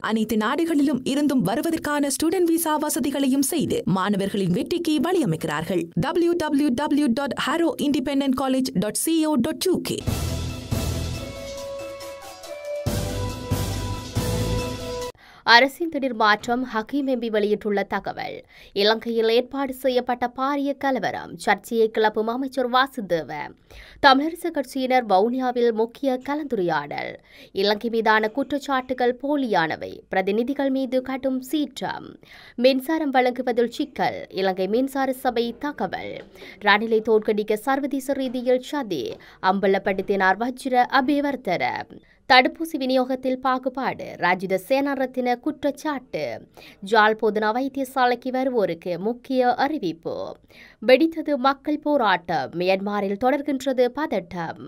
அனைத்து நாடுகளிலும் இருந்தும் வருவதற்கான ஸ்டூடெண்ட் விசா வசதிகளையும் செய்து மாணவர்களின் வெற்றிக்கு வழியமைக்கிறார்கள் W W W dot Harrow independent college dot C O dot UK அரசின் திடீர் மாற்றம் ஹக்கீம் எம்பி வெளியிட்டுள்ள தகவல் இலங்கையில் ஏற்பாடு செய்யப்பட்ட பாரிய கலவரம் சர்ச்சையை கிளப்பும் அமைச்சர் வாசுதேவ தமிழரசு கட்சியினர் வவுனியாவில் முக்கிய கலந்துரையாடல் இலங்கை மீதான குற்றச்சாட்டுகள் போலியானவை பிரதிநிதிகள் மீது கடும் சீற்றம் மின்சாரம் வழங்குவதில் சிக்கல் இலங்கை மின்சார சபை தகவல் ரணிலை தோற்கடிக்க சர்வதேச ரீதியில் சதி அம்பலப்படுத்தினார் வஜ்ர அபிவர்த்தன தடுப்பூசி விநியோகத்தில் பாகுபாடு ராஜித சேனாரத்தின குற்றச்சாட்டு ஜாழ் பொதுனா வைத்தியசாலைக்கு வருவோருக்கு முக்கிய அறிவிப்பு வெடித்தது மக்கள் போராட்டம் மியான்மரில் தொடர்கின்றது பதட்டம்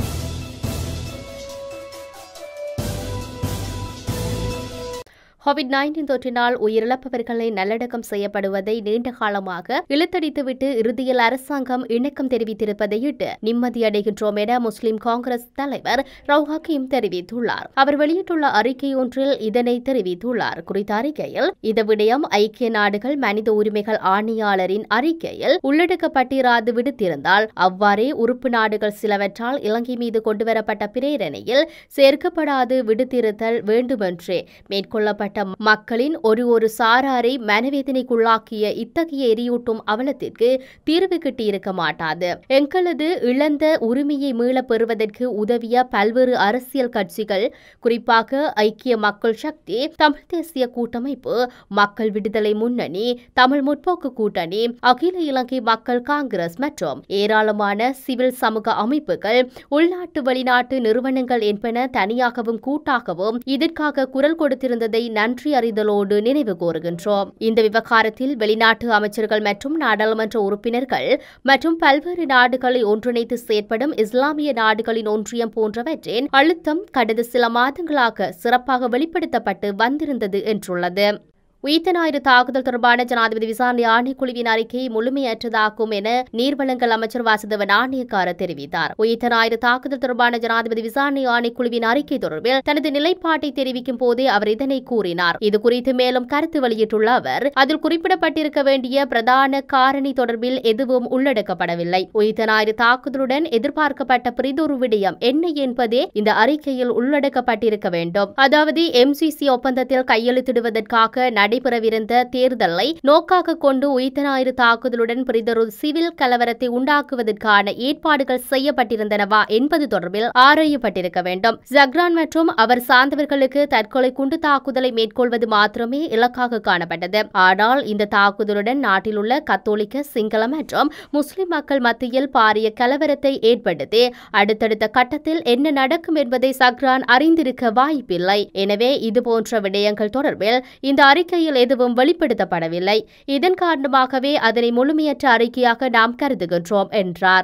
கோவிட் நைன்டீன் தொற்றினால் உயிரிழப்பவர்களை நல்லடக்கம் செய்யப்படுவதை நீண்ட காலமாக இழுத்தடித்துவிட்டு இறுதியில் அரசாங்கம் இணக்கம் தெரிவித்திருப்பதையிட்டு நிம்மதியடைகின்றோம் என முஸ்லிம் காங்கிரஸ் தலைவர் ரவு ஹக்கீம் தெரிவித்துள்ளார் அவர் வெளியிட்டுள்ள அறிக்கை ஒன்றில் இதனை தெரிவித்துள்ளார் குறித்த அறிக்கையில் இந்த விடயம் ஐக்கிய நாடுகள் மனித உரிமைகள் ஆணையாளரின் அறிக்கையில் உள்ளடக்கப்பட்டிராது விடுத்திருந்தால் அவ்வாறே உறுப்பு நாடுகள் சிலவற்றால் இலங்கை மீது கொண்டுவரப்பட்ட பிரேரணையில் சேர்க்கப்படாது விடுத்திருத்தல் வேண்டுமென்றே மேற்கொள்ளப்பட்ட மேற்பட்ட மக்களின் ஒரு ஒரு சாராரை மனவேதனைக்குள்ளாக்கிய இத்தகைய எரியூட்டும் அவலத்திற்கு தீர்வு கிட்டியிருக்க மாட்டாது எங்களது இழந்த உரிமையை மீளப் பெறுவதற்கு உதவிய பல்வேறு அரசியல் கட்சிகள் குறிப்பாக ஐக்கிய மக்கள் சக்தி தமிழ் தேசிய கூட்டமைப்பு மக்கள் விடுதலை முன்னணி தமிழ் முற்போக்கு கூட்டணி அகில இலங்கை மக்கள் காங்கிரஸ் மற்றும் ஏராளமான சிவில் சமூக அமைப்புகள் உள்நாட்டு வெளிநாட்டு நிறுவனங்கள் என்பன தனியாகவும் கூட்டாகவும் இதற்காக குரல் கொடுத்திருந்ததை நன்றி அறிதலோடு நினைவு கூறுகின்றோம் இந்த விவகாரத்தில் வெளிநாட்டு அமைச்சர்கள் மற்றும் நாடாளுமன்ற உறுப்பினர்கள் மற்றும் பல்வேறு நாடுகளை ஒன்றிணைத்து செயற்படும் இஸ்லாமிய நாடுகளின் ஒன்றியம் போன்றவற்றின் அழுத்தம் கடந்த சில மாதங்களாக சிறப்பாக வெளிப்படுத்தப்பட்டு வந்திருந்தது என்றுள்ளது உயிர்த்த ஞாயிறு தாக்குதல் தொடர்பான ஜனாதிபதி விசாரணை ஆணைக்குழுவின் அறிக்கை முழுமையற்றதாகும் என நீர்வளங்கள் அமைச்சர் வாசுதேவ நாணயக்கார தெரிவித்தார் உயிர்த்த ஞாயிறு தாக்குதல் தொடர்பான ஜனாதிபதி விசாரணை ஆணைக்குழுவின் அறிக்கை தொடர்பில் தனது நிலைப்பாட்டை தெரிவிக்கும் போதே அவர் இதனை கூறினார் இது குறித்து மேலும் கருத்து வெளியிட்டுள்ள அவர் அதில் குறிப்பிடப்பட்டிருக்க வேண்டிய பிரதான காரணி தொடர்பில் எதுவும் உள்ளடக்கப்படவில்லை உயிர்த்த ஞாயிறு தாக்குதலுடன் எதிர்பார்க்கப்பட்ட பிரிதொரு விடயம் என்ன என்பதே இந்த அறிக்கையில் உள்ளடக்கப்பட்டிருக்க வேண்டும் அதாவது எம்சிசி ஒப்பந்தத்தில் கையெழுத்திடுவதற்காக நடைபெறவிருந்த தேர்தலை நோக்காக கொண்டு உயிர்த்த ஞாயிறு தாக்குதலுடன் பிரிதொரு சிவில் கலவரத்தை உண்டாக்குவதற்கான ஏற்பாடுகள் செய்யப்பட்டிருந்தனவா என்பது தொடர்பில் ஆராயப்பட்டிருக்க வேண்டும் ஜக்ரான் மற்றும் அவர் சார்ந்தவர்களுக்கு தற்கொலை குண்டு தாக்குதலை மேற்கொள்வது மாத்திரமே இலக்காக காணப்பட்டது ஆனால் இந்த தாக்குதலுடன் நாட்டில் உள்ள கத்தோலிக்க சிங்கள மற்றும் முஸ்லிம் மக்கள் மத்தியில் பாரிய கலவரத்தை ஏற்படுத்தி அடுத்தடுத்த கட்டத்தில் என்ன நடக்கும் என்பதை சக்ரான் அறிந்திருக்க வாய்ப்பில்லை எனவே இதுபோன்ற விடயங்கள் தொடர்பில் இந்த அறிக்கையில் எதுவும் வெளிப்படுத்தப்படவில்லை இதன் காரணமாகவே அதனை முழுமையற்ற அறிக்கையாக நாம் கருதுகின்றோம் என்றார்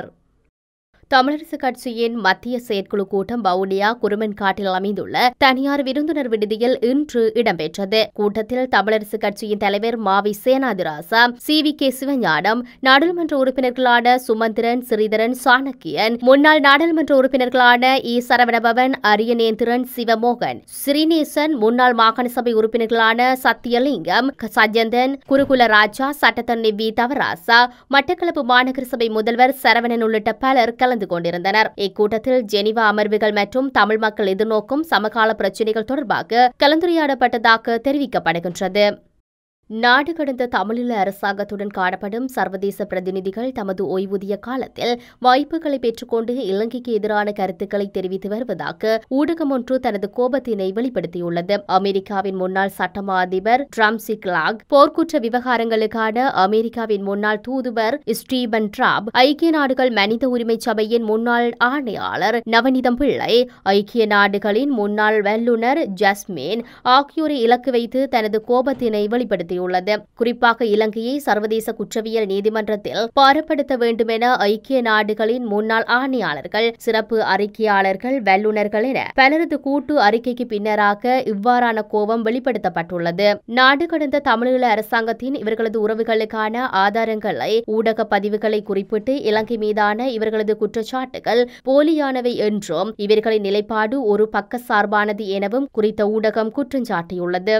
தமிழரசு கட்சியின் மத்திய செயற்குழு கூட்டம் வவுனியா குருமன்காட்டில் அமைந்துள்ள தனியார் விருந்தினர் விடுதியில் இன்று இடம்பெற்றது கூட்டத்தில் தமிழரசு கட்சியின் தலைவர் Mavai Senathirajah C V K Sivagnanam நாடாளுமன்ற உறுப்பினர்களான சுமந்திரன் ஸ்ரீதரன் சாணக்கியன் முன்னாள் நாடாளுமன்ற உறுப்பினர்களான இ சரவணபவன் அரியநேந்திரன் சிவமோகன் ஸ்ரீநேசன் முன்னாள் மாகாண சபை உறுப்பினர்களான சத்தியலிங்கம் சஜந்தன் குருகுல ராஜா சட்டத்தண்ணி வி தவராசா மட்டக்களப்பு மாநகர சபை முதல்வர் சரவணன் உள்ளிட்ட பலர் கலந்து கலந்து கொண்டிருந்தனர் இக்கூட்டத்தில் ஜெனிவா அமர்வுகள் மற்றும் தமிழ் மக்கள் எதிர்நோக்கும் சமகால பிரச்சினைகள் தொடர்பாக கலந்துரையாடப்பட்டதாக தெரிவிக்கப்படுகின்றது நாடு கடந்த தமிழீழ அரசாங்கத்துடன் காணப்படும் சர்வதேச பிரதிநிதிகள் தமது ஓய்வூதிய காலத்தில் வாய்ப்புகளை பெற்றுக்கொண்டு இலங்கைக்கு எதிரான கருத்துக்களை தெரிவித்து வருவதாக ஊடகம் ஒன்று தனது கோபத்தினை வெளிப்படுத்தியுள்ளது அமெரிக்காவின் முன்னாள் சட்டமா அதிபர் ட்ரம்சி கிளாக் போர்க்குற்ற விவகாரங்களுக்கான அமெரிக்காவின் முன்னாள் தூதுவர் ஸ்டீபன் ட்ராப் ஐக்கிய நாடுகள் மனித உரிமை சபையின் முன்னாள் ஆணையாளர் நவநீதம் பிள்ளை ஐக்கிய நாடுகளின் முன்னாள் வல்லுநர் ஜஸ்மின் ஆகியோரை இலக்கு வைத்து தனது கோபத்தினை வெளிப்படுத்தியுள்ளார் சாட்டியுள்ளது குறிப்பாக இலங்கையை சர்வதேச குற்றவியல் நீதிமன்றத்தில் பாரப்படுத்த வேண்டும் என ஐக்கிய நாடுகளின் முன்னாள் ஆணையாளர்கள் சிறப்பு அறிக்கையாளர்கள் வல்லுநர்கள் என பலரது கூட்டு அறிக்கைக்கு பின்னராக இவ்வாறான கோபம் வெளிப்படுத்தப்பட்டுள்ளது நாடு கடந்த தமிழீழ அரசாங்கத்தின் இவர்களது உறவுகளுக்கான ஆதாரங்களை ஊடக பதிவுகளை குறிப்பிட்டு இலங்கை மீதான இவர்களது குற்றச்சாட்டுகள் போலியானவை என்றும் இவர்களின் நிலைப்பாடு ஒரு பக்கசார்பானது எனவும் குறித்த ஊடகம் குற்றஞ்சாட்டியுள்ளது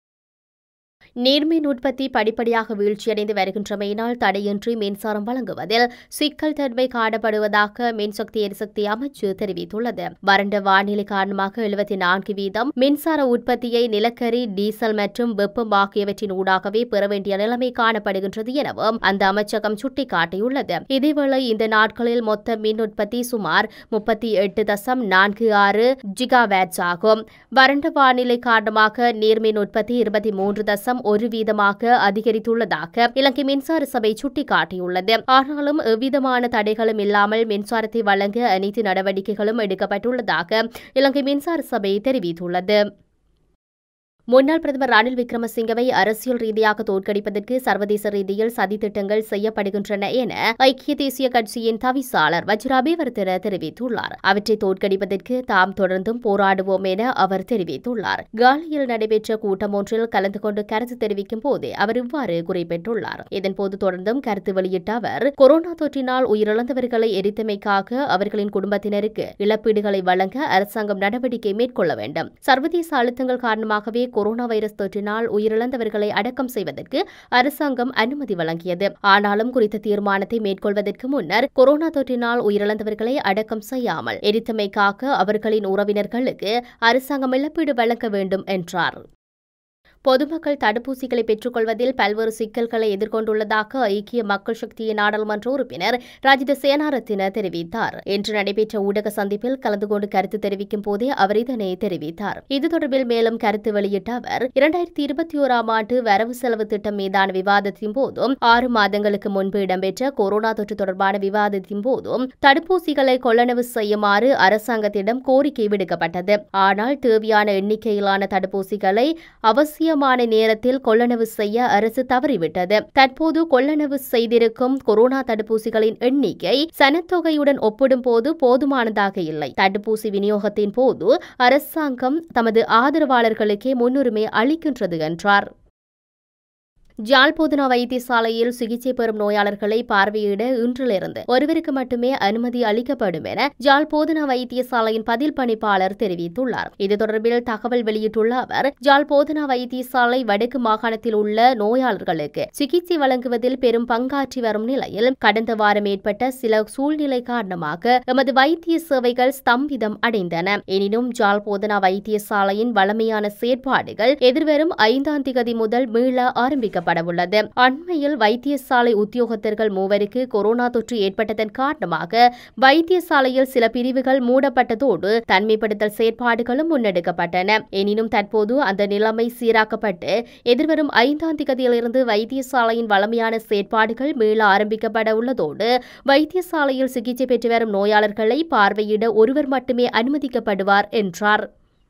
நீர்மின் உற்பத்தி படிப்படியாக வீழ்ச்சியடைந்து வருகின்றமையினால் தடையின்றி மின்சாரம் வழங்குவதில் சிக்கல் தன்மை காணப்படுவதாக மின்சக்தி எரிசக்தி அமைச்சு தெரிவித்துள்ளது வறண்ட வானிலை காரணமாக எழுபத்தி நான்கு வீதம் மின்சார உற்பத்தியை நிலக்கரி டீசல் மற்றும் வெப்பம் ஆகியவற்றின் ஊடாகவே பெற வேண்டிய நிலைமை காணப்படுகின்றது எனவும் அந்த அமைச்சகம் சுட்டிக்காட்டியுள்ளது இதேவேளை இந்த நாட்களில் மொத்த மின் உற்பத்தி சுமார் முப்பத்தி எட்டு தசம் நான்கு ஆறு ஜிகாவேட்ஸ் ஆகும் வறண்ட வானிலை காரணமாக நீர்மின் உற்பத்தி இருபத்தி மூன்று தசம் ஒரு வீதமாக அதிகரித்துள்ளதாக இலங்கை மின்சார சபை சுட்டிக்காட்டியுள்ளது ஆனாலும் எவ்விதமான தடைகளும் இல்லாமல் மின்சாரத்தை வழங்க அனைத்து நடவடிக்கைகளும் எடுக்கப்பட்டுள்ளதாக இலங்கை மின்சார சபை தெரிவித்துள்ளது முன்னாள் பிரதமர் ரணில் விக்ரமசிங்கவை அரசியல் ரீதியாக தோற்கடிப்பதற்கு சர்வதேச ரீதியில் சதித்திட்டங்கள் செய்யப்படுகின்றன என ஐக்கிய தேசிய கட்சியின் தவிசாளர் வஜ்ராபேவர்தன தெரிவித்துள்ளார் அவற்றை தோற்கடிப்பதற்கு தாம் தொடர்ந்தும் போராடுவோம் என அவர் தெரிவித்துள்ளார் காலியில் நடைபெற்ற கூட்டம் ஒன்றில் கலந்து கொண்டு கருத்து தெரிவிக்கும் போது அவர் இவ்வாறு குறிப்பிட்டுள்ளார் இதன்போது தொடர்ந்தும் கருத்து வெளியிட்ட அவர் கொரோனா தொற்றினால் உயிரிழந்தவர்களை எரித்தமைக்காக அவர்களின் குடும்பத்தினருக்கு இழப்பீடுகளை வழங்க அரசாங்கம் நடவடிக்கை மேற்கொள்ள வேண்டும் சர்வதேச அழுத்தங்கள் காரணமாகவே கொரோனா வைரஸ் தொற்றினால் உயிரிழந்தவர்களை அடக்கம் செய்வதற்கு அரசாங்கம் அனுமதி வழங்கியது ஆனாலும் குறித்த தீர்மானத்தை மேற்கொள்வதற்கு முன்னர் கொரோனா தொற்றினால் உயிரிழந்தவர்களை அடக்கம் செய்யாமல் எரித்தமைக்காக அவர்களின் உறவினர்களுக்கு அரசாங்கம் இழப்பீடு வழங்க வேண்டும் என்றார் பொதுமக்கள் தடுப்பூசிகளை பெற்றுக்கொள்வதில் பல்வேறு சிக்கல்களை எதிர்கொண்டுள்ளதாக ஐக்கிய மக்கள் சக்தியின் நாடாளுமன்ற உறுப்பினர் ராஜித சேனாரத்தின தெரிவித்தார் இன்று நடைபெற்ற ஊடக சந்திப்பில் கலந்து கொண்டு கருத்து தெரிவிக்கும் போதே அவர் இதனை தெரிவித்தார் இது தொடர்பில் மேலும் கருத்து வெளியிட்ட அவர் இரண்டாயிரத்தி இருபத்தி ஓராம் ஆண்டு வரவு செலவு திட்டம் மீதான விவாதத்தின் போதும் ஆறு மாதங்களுக்கு முன்பு இடம்பெற்ற கொரோனா தொற்று தொடர்பான விவாதத்தின் போதும் தடுப்பூசிகளை கொள்ளளவு செய்யுமாறு அரசாங்கத்திடம் கோரிக்கை விடுக்கப்பட்டது ஆனால் தேவையான எண்ணிக்கையிலான தடுப்பூசிகளை அவசிய அவசியமான நேரத்தில் கொள்ளளவு செய்ய அரசு தவறிவிட்டது தற்போது கொள்ளளவு செய்திருக்கும் கொரோனா தடுப்பூசிகளின் எண்ணிக்கை சனத்தொகையுடன் ஒப்பிடும்போது போதுமானதாக இல்லை தடுப்பூசி விநியோகத்தின் போது அரசாங்கம் தமது ஆதரவாளர்களுக்கே முன்னுரிமை அளிக்கின்றது என்றார் ஜாழ்போதனா வைத்தியசாலையில் சிகிச்சை பெறும் நோயாளர்களை பார்வையிட இன்றிலிருந்து ஒருவருக்கு மட்டுமே அனுமதி அளிக்கப்படும் என ஜாழ்போதனா வைத்தியசாலையின் பதில் பணிப்பாளர் தெரிவித்துள்ளார் இது தொடர்பில் தகவல் வெளியிட்டுள்ள அவர் ஜாழ்போதனா வைத்தியசாலை வடக்கு மாகாணத்தில் உள்ள நோயாளர்களுக்கு சிகிச்சை வழங்குவதில் பெரும் பங்காற்றி வரும் நிலையில் கடந்த வாரம் ஏற்பட்ட சில சூழ்நிலை காரணமாக எமது வைத்திய சேவைகள் ஸ்தம்பிதம் அடைந்தன எனினும் ஜாழ்போதனா வைத்தியசாலையின் வளமையான செயற்பாடுகள் எதிர்வரும் ஐந்தாம் திகதி முதல் மீள ஆரம்பிக்கப்படும் வெளியிடப்படவுள்ளது அண்மையில் வைத்தியசாலை உத்தியோகத்தர்கள் மூவருக்கு கொரோனா தொற்று ஏற்பட்டதன் காரணமாக வைத்தியசாலையில் சில பிரிவுகள் மூடப்பட்டதோடு தனிமைப்படுத்தல் செயற்பாடுகளும் முன்னெடுக்கப்பட்டன எனினும் தற்போது அந்த நிலைமை சீராக்கப்பட்டு எதிர்வரும் ஐந்தாம் திகதியிலிருந்து வைத்தியசாலையின் வளமையான செயற்பாடுகள் மீள ஆரம்பிக்கப்பட உள்ளதோடு வைத்தியசாலையில் சிகிச்சை பெற்று வரும் நோயாளர்களை பார்வையிட ஒருவர் மட்டுமே அனுமதிக்கப்படுவார் என்றார்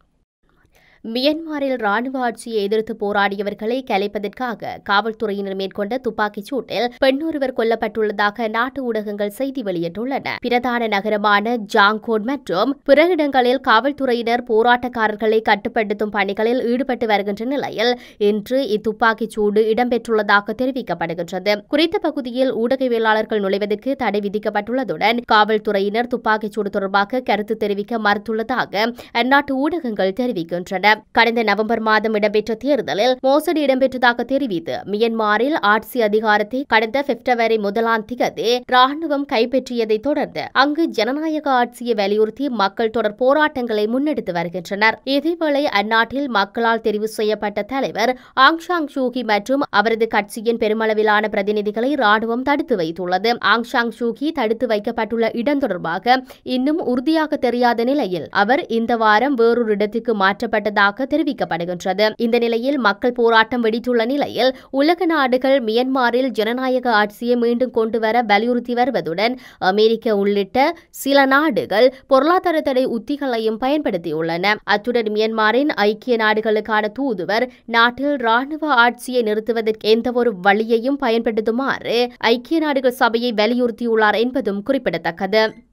மியன்மாரில் ராணுவ ஆட்சியை எதிர்த்து போராடியவர்களை கலைப்பதற்காக காவல்துறையினர் மேற்கொண்ட துப்பாக்கிச் சூட்டில் பெண்ணொருவர் கொல்லப்பட்டுள்ளதாக நாட்டு ஊடகங்கள் செய்தி வெளியிட்டுள்ளன பிரதான நகரமான ஜாங்கோட் மற்றும் பிற இடங்களில் காவல்துறையினர் போராட்டக்காரர்களை கட்டுப்படுத்தும் பணிகளில் ஈடுபட்டு வருகின்ற நிலையில் இன்று இத்துப்பாக்கிச் சூடு இடம்பெற்றுள்ளதாக தெரிவிக்கப்படுகின்றது குறித்த பகுதியில் ஊடகவியலாளர்கள் நுழைவதற்கு தடை விதிக்கப்பட்டுள்ளதுடன் காவல்துறையினர் துப்பாக்கிச் சூடு தொடர்பாக கருத்து தெரிவிக்க மறுத்துள்ளதாக அந்நாட்டு ஊடகங்கள் தெரிவிக்கின்றன கடந்த நவம்பர் மாதம் இடம்பெற்ற தேர்தலில் மோசடி இடம்பெற்றதாக தெரிவித்து மியன்மாரில் ஆட்சி அதிகாரத்தை கடந்த பிப்ரவரி முதலாம் திகதி ராணுவம் கைப்பற்றியதைத் தொடர்ந்து அங்கு ஜனநாயக ஆட்சியை வலியுறுத்தி மக்கள் தொடர் போராட்டங்களை முன்னெடுத்து வருகின்றனர் இதேவேளை அந்நாட்டில் மக்களால் தெரிவு செய்யப்பட்ட தலைவர் ஆங் சாங் சூகி மற்றும் அவரது கட்சியின் பெருமளவிலான பிரதிநிதிகளை ராணுவம் தடுத்து வைத்துள்ளது ஆங் சாங் சூகி தடுத்து வைக்கப்பட்டுள்ள இடம் தொடர்பாக இன்னும் உறுதியாக தெரியாத நிலையில் அவர் இந்த வாரம் வேறொரு இடத்துக்கு மாற்றப்பட்டதாக வருவதாக தெரிவிக்கப்படுகின்றது இந்த நிலையில் மக்கள் போராட்டம் வெடித்துள்ள நிலையில் உலக நாடுகள் மியன்மாரில் ஜனநாயக ஆட்சியை மீண்டும் கொண்டு வர வலியுறுத்தி வருவதுடன் அமெரிக்க உள்ளிட்ட சில நாடுகள் பொருளாதார தடை உத்திகளையும் பயன்படுத்தியுள்ளன அத்துடன் மியன்மாரின் ஐக்கிய நாடுகளுக்கான தூதுவர் நாட்டில் ராணுவ ஆட்சியை நிறுத்துவதற்கு எந்தவொரு வழியையும் பயன்படுத்துமாறு ஐக்கிய நாடுகள் சபையை வலியுறுத்தியுள்ளார் என்பதும் குறிப்பிடத்தக்கது